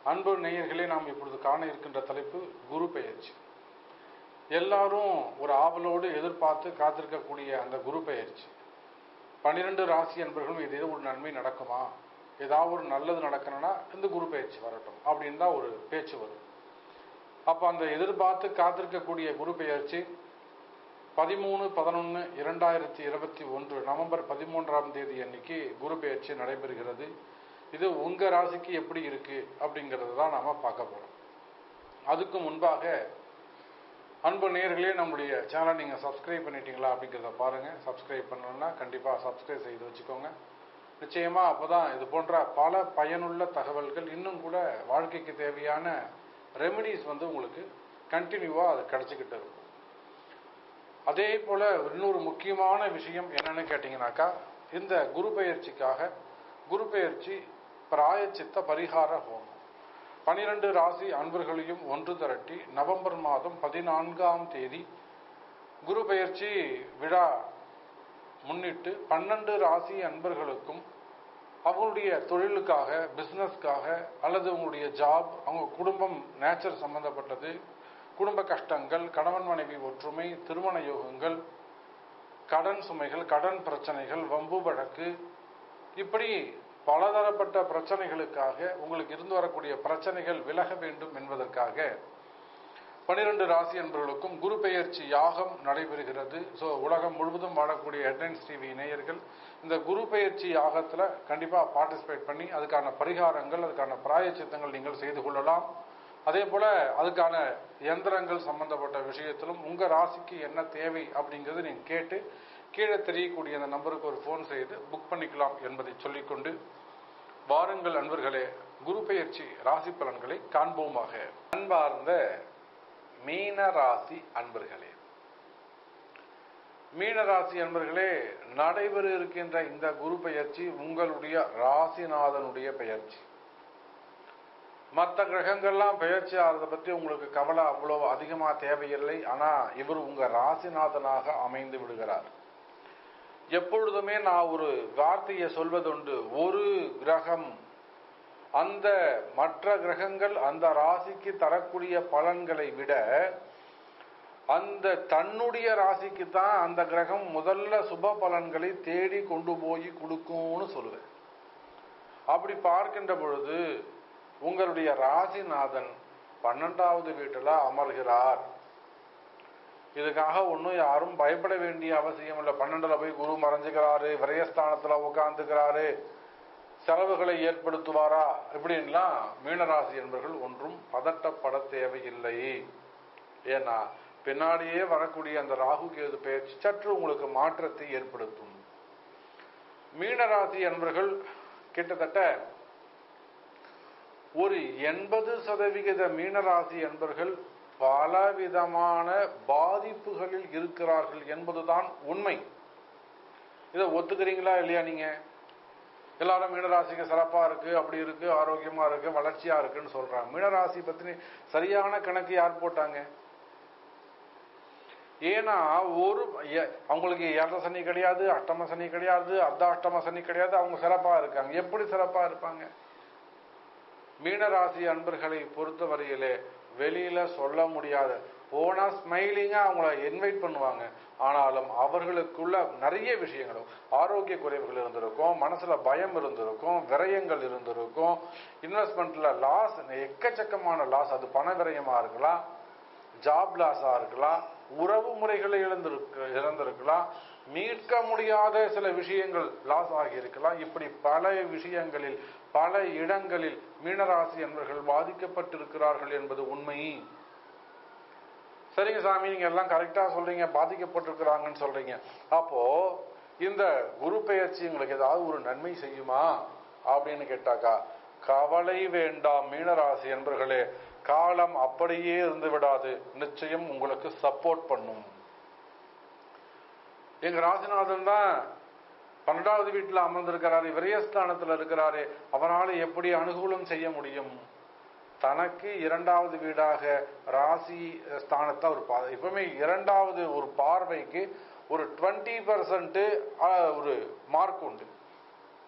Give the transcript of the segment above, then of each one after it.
அன்பு நேயர்களே நாம் இப்பொழுது காண இருக்கின்ற தலைப்பு குரு பெயர்ச்சி எல்லாரும் ஒரு ஆவலோடு எதிர்பார்த்து காத்திருக்கக்கூடிய அந்த குரு பெயர்ச்சி பன்னிரண்டு ராசி அன்பர்களும் இது ஒரு நன்மை நடக்குமா ஏதாவது ஒரு நல்லது நடக்கணும்னா இந்த குரு பெயர்ச்சி வரட்டும் அப்படின்னு தான் ஒரு பேச்சு வரும் அப்போ அந்த எதிர்பார்த்து காத்திருக்கக்கூடிய குரு பெயர்ச்சி பதிமூணு பதினொன்று இரண்டாயிரத்தி இருபத்தி ஒன்று நவம்பர் பதிமூன்றாம் தேதி அன்னைக்கு குரு பெயர்ச்சி நடைபெறுகிறது இது உங்க ராசிக்கு எப்படி இருக்கு அப்படிங்கிறது தான் நாம பார்க்க போறோம் அதுக்கு முன்பாக அன்பு நேர்களே நம்முடைய சேனல் நீங்க சப்ஸ்கிரைப் பண்ணிட்டீங்களா அப்படிங்கிறத பாருங்க சப்ஸ்கிரைப் பண்ணலன்னா கண்டிப்பா சப்ஸ்கிரைப் செய்து வச்சுக்கோங்க நிச்சயமா அப்பதான் இது போன்ற பல பயனுள்ள தகவல்கள் இன்னும் கூட வாழ்க்கைக்கு தேவையான ரெமெடிஸ் வந்து உங்களுக்கு கண்டினியூவா அது கிடைச்சிக்கிட்டு இருக்கும் அதே போல இன்னொரு முக்கியமான விஷயம் என்னன்னு கேட்டீங்கன்னாக்கா இந்த குரு பெயர்ச்சிக்காக குரு பெயர்ச்சி பிராயச்சித்த பரிகார ஹோமம் பனிரெண்டு ராசி அன்பர்களையும் ஒன்று திரட்டி நவம்பர் மாதம் பதினான்காம் தேதி குரு பெயர்ச்சி விழா முன்னிட்டு பன்னெண்டு ராசி அன்பர்களுக்கும் அவங்களுடைய தொழிலுக்காக பிசினஸ்க்காக அல்லது உங்களுடைய ஜாப் அவங்க குடும்பம் நேச்சர் சம்பந்தப்பட்டது குடும்ப கஷ்டங்கள் கணவன் மனைவி ஒற்றுமை திருமண யோகங்கள் கடன் சுமைகள் கடன் பிரச்சனைகள் வம்பு வழக்கு இப்படி பலதரப்பட்ட பிரச்சனைகளுக்காக உங்களுக்கு இருந்து வரக்கூடிய பிரச்சனைகள் விலக வேண்டும் என்பதற்காக பனிரெண்டு ராசி என்பவர்களுக்கும் குரு பெயர்ச்சி யாகம் நடைபெறுகிறது ஸோ உலகம் முழுவதும் வாழக்கூடிய ஹெட்லைன்ஸ் டிவி இணையர்கள் இந்த குரு பெயர்ச்சி யாகத்தில் கண்டிப்பாக பார்ட்டிசிபேட் பண்ணி அதுக்கான பரிகாரங்கள் அதுக்கான பிராயச்சித்தங்கள் நீங்கள் செய்து கொள்ளலாம் அதே போல அதுக்கான எந்திரங்கள் சம்பந்தப்பட்ட விஷயத்திலும் உங்க ராசிக்கு என்ன தேவை அப்படிங்கறது நீங்க கேட்டு கீழே தெரியக்கூடிய அந்த நம்பருக்கு ஒரு ஃபோன் செய்து புக் பண்ணிக்கலாம் என்பதை சொல்லிக்கொண்டு வாருங்கள் அன்பர்களே குரு பெயர்ச்சி ராசி பலன்களை காண்போமாக அன்பார்ந்த மீன ராசி அன்பர்களே மீனராசி அன்பர்களே நடைபெற இருக்கின்ற இந்த குரு பெயர்ச்சி உங்களுடைய ராசிநாதனுடைய பெயர்ச்சி மற்ற கிரகங்கள்லாம் பெயர்ச்சி ஆகிறத பற்றி உங்களுக்கு கவலை அவ்வளோ அதிகமாக தேவையில்லை ஆனால் இவர் உங்க ராசிநாதனாக அமைந்து விடுகிறார் எப்பொழுதுமே நான் ஒரு வார்த்தையை சொல்வதுண்டு ஒரு கிரகம் அந்த மற்ற கிரகங்கள் அந்த ராசிக்கு தரக்கூடிய பலன்களை விட அந்த தன்னுடைய ராசிக்கு தான் அந்த கிரகம் முதல்ல சுப பலன்களை தேடி கொண்டு போய் கொடுக்கும்னு சொல்லுவேன் அப்படி பார்க்கின்ற பொழுது உங்களுடைய ராசிநாதன் பன்னெண்டாவது வீட்டில் அமர்கிறார் இதுக்காக ஒன்றும் யாரும் பயப்பட வேண்டிய அவசியம் இல்லை பன்னெண்டுல போய் குரு மறைஞ்சுக்கிறாரு விரயஸ்தானத்துல உட்காந்துக்கிறாரு செலவுகளை ஏற்படுத்துவாரா இப்படின்லாம் மீனராசி என்பவர்கள் ஒன்றும் பதட்டப்பட தேவையில்லை ஏன்னா பின்னாடியே வரக்கூடிய அந்த ராகு கேது பயிற்சி சற்று உங்களுக்கு மாற்றத்தை ஏற்படுத்தும் மீனராசி என்பவர்கள் கிட்டத்தட்ட ஒரு எண்பது சதவிகித மீனராசி என்பர்கள் பலவிதமான பாதிப்புகளில் இருக்கிறார்கள் என்பதுதான் உண்மை இதை ஒத்துக்கிறீங்களா இல்லையா நீங்க எல்லாரும் மீனராசிக்கு சிறப்பா இருக்கு அப்படி இருக்கு ஆரோக்கியமா இருக்கு வளர்ச்சியா இருக்குன்னு சொல்றாங்க மீனராசி பத்தி சரியான கணக்கு யார் போட்டாங்க ஏன்னா ஒரு அவங்களுக்கு ஏழரை சனி கிடையாது அஷ்டம சனி கிடையாது அர்த்த அஷ்டம சனி கிடையாது அவங்க சிறப்பா இருக்காங்க எப்படி சிறப்பா இருப்பாங்க மீனராசி அன்பர்களை பொறுத்தவரையிலே வெளியில சொல்ல முடியாத போனா ஸ்மைலிங்கா அவங்கள இன்வைட் பண்ணுவாங்க ஆனாலும் அவர்களுக்குள்ள நிறைய விஷயங்களும் ஆரோக்கிய குறைவுகள் இருந்திருக்கும் மனசுல பயம் இருந்திருக்கும் விரயங்கள் இருந்திருக்கும் இன்வெஸ்ட்மெண்ட்ல லாஸ் எக்கச்சக்கமான லாஸ் அது பண விரயமா இருக்கலாம் ஜாப் லாஸா இருக்கலாம் உறவு முறைகளை இழந்திருக்கு இழந்திருக்கலாம் மீட்க முடியாத சில விஷயங்கள் லாஸ் ஆகி இருக்கலாம் இப்படி பல விஷயங்களில் பல இடங்களில் மீனராசி என்பவர்கள் பாதிக்கப்பட்டிருக்கிறார்கள் என்பது உண்மை சரிங்க சாமி நீங்க எல்லாம் கரெக்டா சொல்றீங்க பாதிக்கப்பட்டிருக்கிறாங்கன்னு சொல்றீங்க அப்போ இந்த குரு பெயர்ச்சி உங்களுக்கு ஏதாவது ஒரு நன்மை செய்யுமா அப்படின்னு கேட்டாக்கா கவலை வேண்டாம் மீனராசி என்பர்களே காலம் அப்படியே இருந்து விடாது நிச்சயம் உங்களுக்கு சப்போர்ட் பண்ணும் எங்க ராசிநாதன் தான் பன்னெண்டாவது வீட்டில் அமர்ந்திருக்கிறாரு விரயஸ்தானத்தில் இருக்கிறாரு அவரால் எப்படி அனுகூலம் செய்ய முடியும் தனக்கு இரண்டாவது வீடாக ராசி ஸ்தானத்தை ஒரு பா எப்பவுமே இரண்டாவது ஒரு பார்வைக்கு ஒரு டுவெண்ட்டி பர்சன்ட் ஒரு மார்க் உண்டு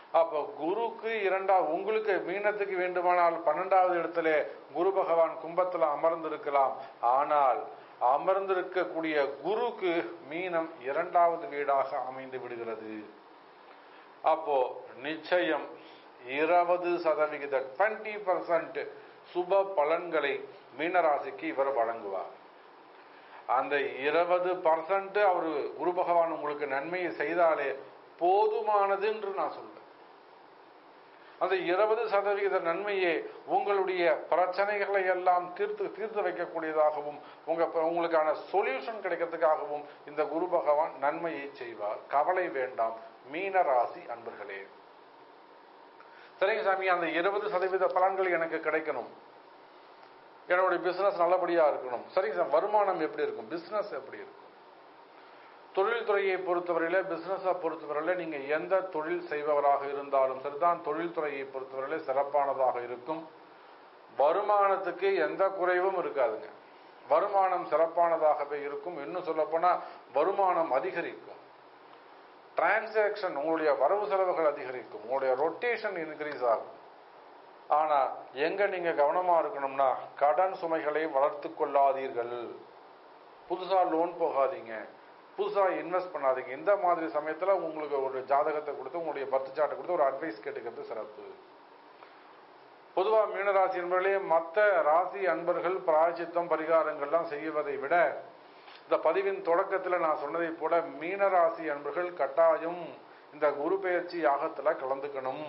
அப்போ குருக்கு இரண்டா உங்களுக்கு மீனத்துக்கு வேண்டுமானால் பன்னெண்டாவது இடத்துல குரு பகவான் கும்பத்துல அமர்ந்திருக்கலாம் ஆனால் அமர்ந்திருக்கக்கூடிய குருக்கு மீனம் இரண்டாவது வீடாக அமைந்து விடுகிறது அப்போ நிச்சயம் இருபது சதவிகித டுவெண்ட்டி பர்சன்ட் சுப பலன்களை மீனராசிக்கு இவர் வழங்குவார் அந்த இருபது பர்சன்ட் அவர் குரு பகவான் உங்களுக்கு நன்மையை செய்தாலே போதுமானது என்று நான் சொல்றேன் அந்த இருபது சதவிகித நன்மையே உங்களுடைய பிரச்சனைகளை எல்லாம் தீர்த்து தீர்த்து வைக்கக்கூடியதாகவும் உங்க உங்களுக்கான சொல்யூஷன் கிடைக்கிறதுக்காகவும் இந்த குரு பகவான் நன்மையை செய்வார் கவலை வேண்டாம் மீன ராசி அன்பர்களே சரிங்க சாமி அந்த இருபது சதவீத பலன்கள் எனக்கு கிடைக்கணும் என்னுடைய பிசினஸ் நல்லபடியா இருக்கணும் சரிங்க சார் வருமானம் எப்படி இருக்கும் பிசினஸ் எப்படி இருக்கும் தொழில்துறையை பொறுத்தவரையில பிசினஸை பொறுத்தவரையில நீங்க எந்த தொழில் செய்பவராக இருந்தாலும் சரிதான் தொழில்துறையை பொறுத்தவரையில சிறப்பானதாக இருக்கும் வருமானத்துக்கு எந்த குறைவும் இருக்காதுங்க வருமானம் சிறப்பானதாகவே இருக்கும் இன்னும் சொல்லப்போனா வருமானம் அதிகரிக்கும் டிரான்சாக்ஷன் உங்களுடைய வரவு செலவுகள் அதிகரிக்கும் உங்களுடைய ரொட்டேஷன் இன்க்ரீஸ் ஆகும் ஆனா எங்க நீங்க கவனமா இருக்கணும்னா கடன் சுமைகளை வளர்த்து கொள்ளாதீர்கள் புதுசா லோன் போகாதீங்க புதுசா இன்வெஸ்ட் பண்ணாதீங்க இந்த மாதிரி சமயத்துல உங்களுக்கு ஒரு ஜாதகத்தை கொடுத்து உங்களுடைய பர்த் சார்ட்டை கொடுத்து ஒரு அட்வைஸ் கேட்டுக்கிறது சிறப்பு பொதுவா மீனராசி என்பவர்களே மற்ற ராசி அன்பர்கள் பிராயச்சித்தம் பரிகாரங்கள்லாம் செய்வதை விட இந்த பதிவின் தொடக்கத்தில் நான் சொன்னதை போல மீனராசி அன்பர்கள் கட்டாயம் இந்த குரு பெயர்ச்சி யாகத்துல கலந்துக்கணும்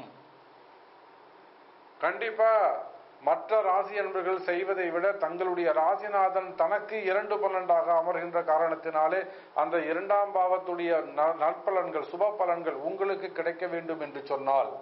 கண்டிப்பா மற்ற ராசி அன்பர்கள் செய்வதை விட தங்களுடைய ராசிநாதன் தனக்கு இரண்டு பன்னெண்டாக அமர்கின்ற காரணத்தினாலே அந்த இரண்டாம் பாவத்துடைய நற்பலன்கள் சுப பலன்கள் உங்களுக்கு கிடைக்க வேண்டும் என்று சொன்னால்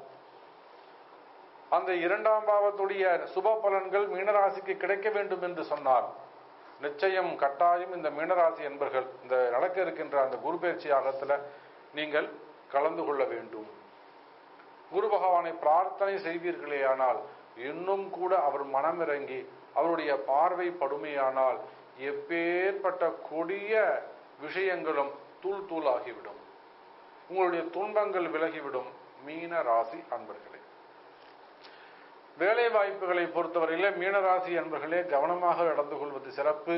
அந்த இரண்டாம் பாவத்துடைய சுப பலன்கள் மீனராசிக்கு கிடைக்க வேண்டும் என்று சொன்னார் நிச்சயம் கட்டாயம் இந்த மீனராசி என்பர்கள் இந்த நடக்க இருக்கின்ற அந்த குரு பயிற்சி யாகத்துல நீங்கள் கலந்து கொள்ள வேண்டும் குரு பகவானை பிரார்த்தனை செய்வீர்களே ஆனால் இன்னும் கூட அவர் மனமிறங்கி அவருடைய பார்வை படுமையானால் எப்பேற்பட்ட கொடிய விஷயங்களும் தூள் தூளாகிவிடும் உங்களுடைய துன்பங்கள் விலகிவிடும் மீன ராசி அன்பர்களே வேலை வாய்ப்புகளை பொறுத்தவரையில மீனராசி அன்பர்களே கவனமாக நடந்து கொள்வது சிறப்பு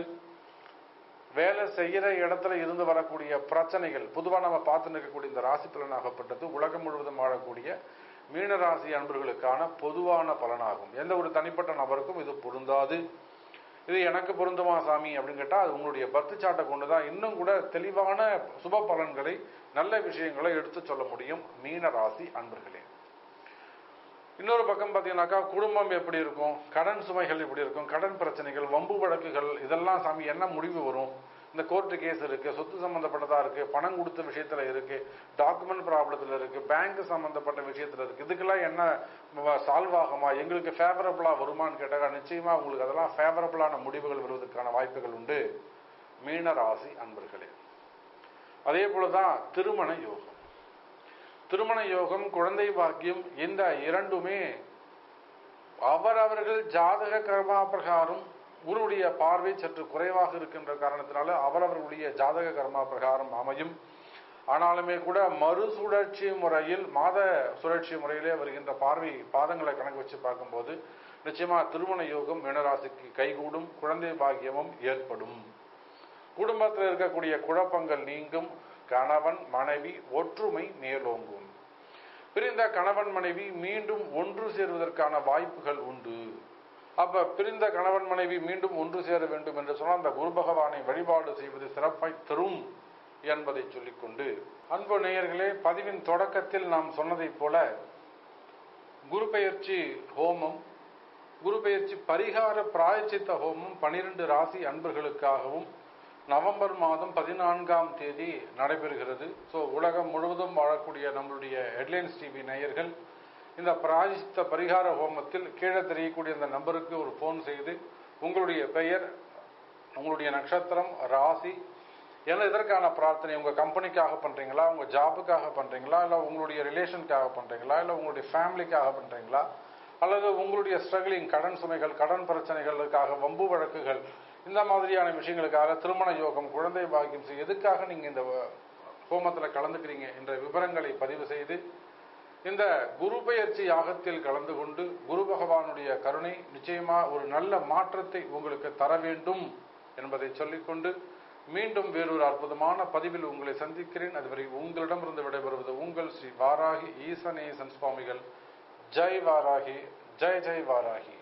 வேலை செய்யற இடத்துல இருந்து வரக்கூடிய பிரச்சனைகள் பொதுவாக நம்ம பார்த்து நிற்கக்கூடிய இந்த ராசி பலனாகப்பட்டது உலகம் முழுவதும் வாழக்கூடிய மீனராசி அன்பர்களுக்கான பொதுவான பலனாகும் எந்த ஒரு தனிப்பட்ட நபருக்கும் இது பொருந்தாது இது எனக்கு பொருந்துமா சாமி அப்படின்னு கேட்டால் அது உங்களுடைய பர்த்து சாட்டை கொண்டு தான் இன்னும் கூட தெளிவான சுப பலன்களை நல்ல விஷயங்களை எடுத்து சொல்ல முடியும் மீன ராசி அன்பர்களே இன்னொரு பக்கம் பார்த்தீங்கன்னாக்கா குடும்பம் எப்படி இருக்கும் கடன் சுமைகள் எப்படி இருக்கும் கடன் பிரச்சனைகள் வம்பு வழக்குகள் இதெல்லாம் சாமி என்ன முடிவு வரும் இந்த கோர்ட்டு கேஸ் இருக்கு சொத்து சம்பந்தப்பட்டதா இருக்கு பணம் கொடுத்த விஷயத்துல இருக்கு டாக்குமெண்ட் ப்ராப்ளத்துல இருக்கு பேங்க் சம்பந்தப்பட்ட விஷயத்துல இருக்கு இதுக்கெல்லாம் என்ன சால்வ் ஆகுமா எங்களுக்கு ஃபேவரபிளா வருமான்னு கேட்டாக்கா நிச்சயமா உங்களுக்கு அதெல்லாம் ஃபேவரபிளான முடிவுகள் வருவதற்கான வாய்ப்புகள் உண்டு மீன ராசி அன்பர்களே அதே போலதான் திருமண யோகம் திருமண யோகம் குழந்தை பாக்கியம் இந்த இரண்டுமே அவரவர்கள் ஜாதக கர்மா பிரகாரம் குருவுடைய பார்வை சற்று குறைவாக இருக்கின்ற காரணத்தினால அவரவர்களுடைய ஜாதக கர்மா பிரகாரம் அமையும் ஆனாலுமே கூட மறுசுழற்சி முறையில் மாத சுழற்சி முறையிலே வருகின்ற பார்வை பாதங்களை கணக்கு வச்சு பார்க்கும்போது நிச்சயமா திருமண யோகம் மீனராசிக்கு கைகூடும் குழந்தை பாக்கியமும் ஏற்படும் குடும்பத்தில் இருக்கக்கூடிய குழப்பங்கள் நீங்கும் கணவன் மனைவி ஒற்றுமை மேலோங்கும் பிரிந்த கணவன் மனைவி மீண்டும் ஒன்று சேர்வதற்கான வாய்ப்புகள் உண்டு அப்ப பிரிந்த கணவன் மனைவி மீண்டும் ஒன்று சேர வேண்டும் என்று சொன்னால் அந்த குரு பகவானை வழிபாடு செய்வது சிறப்பை தரும் என்பதை சொல்லிக்கொண்டு அன்பு நேயர்களே பதிவின் தொடக்கத்தில் நாம் சொன்னதைப் போல குரு பெயர்ச்சி ஹோமம் குரு பெயர்ச்சி பரிகார பிராயச்சித்த ஹோமம் பனிரெண்டு ராசி அன்பர்களுக்காகவும் நவம்பர் மாதம் பதினான்காம் தேதி நடைபெறுகிறது ஸோ உலகம் முழுவதும் வாழக்கூடிய நம்மளுடைய ஹெட்லைன்ஸ் டிவி நேயர்கள் இந்த பிராயசித்த பரிகார ஹோமத்தில் கீழே தெரியக்கூடிய இந்த நம்பருக்கு ஒரு ஃபோன் செய்து உங்களுடைய பெயர் உங்களுடைய நட்சத்திரம் ராசி என்ன இதற்கான பிரார்த்தனை உங்க கம்பெனிக்காக பண்றீங்களா உங்க ஜாபுக்காக பண்றீங்களா இல்ல உங்களுடைய ரிலேஷனுக்காக பண்றீங்களா இல்ல உங்களுடைய ஃபேமிலிக்காக பண்றீங்களா அல்லது உங்களுடைய ஸ்ட்ரகிளிங் கடன் சுமைகள் கடன் பிரச்சனைகளுக்காக வம்பு வழக்குகள் இந்த மாதிரியான விஷயங்களுக்காக திருமண யோகம் குழந்தை பாக்கியம் செய்ய எதுக்காக நீங்க இந்த ஹோமத்தில் கலந்துக்கிறீங்க என்ற விவரங்களை பதிவு செய்து இந்த குரு பெயர்ச்சி யாகத்தில் கலந்து கொண்டு குரு பகவானுடைய கருணை நிச்சயமா ஒரு நல்ல மாற்றத்தை உங்களுக்கு தர வேண்டும் என்பதை சொல்லிக்கொண்டு மீண்டும் வேறொரு அற்புதமான பதிவில் உங்களை சந்திக்கிறேன் அதுவரை உங்களிடமிருந்து விடைபெறுவது உங்கள் ஸ்ரீ வாராகி ஈசனேசன் சுவாமிகள் ஜெய் வாராகி ஜெய் ஜெய் வாராகி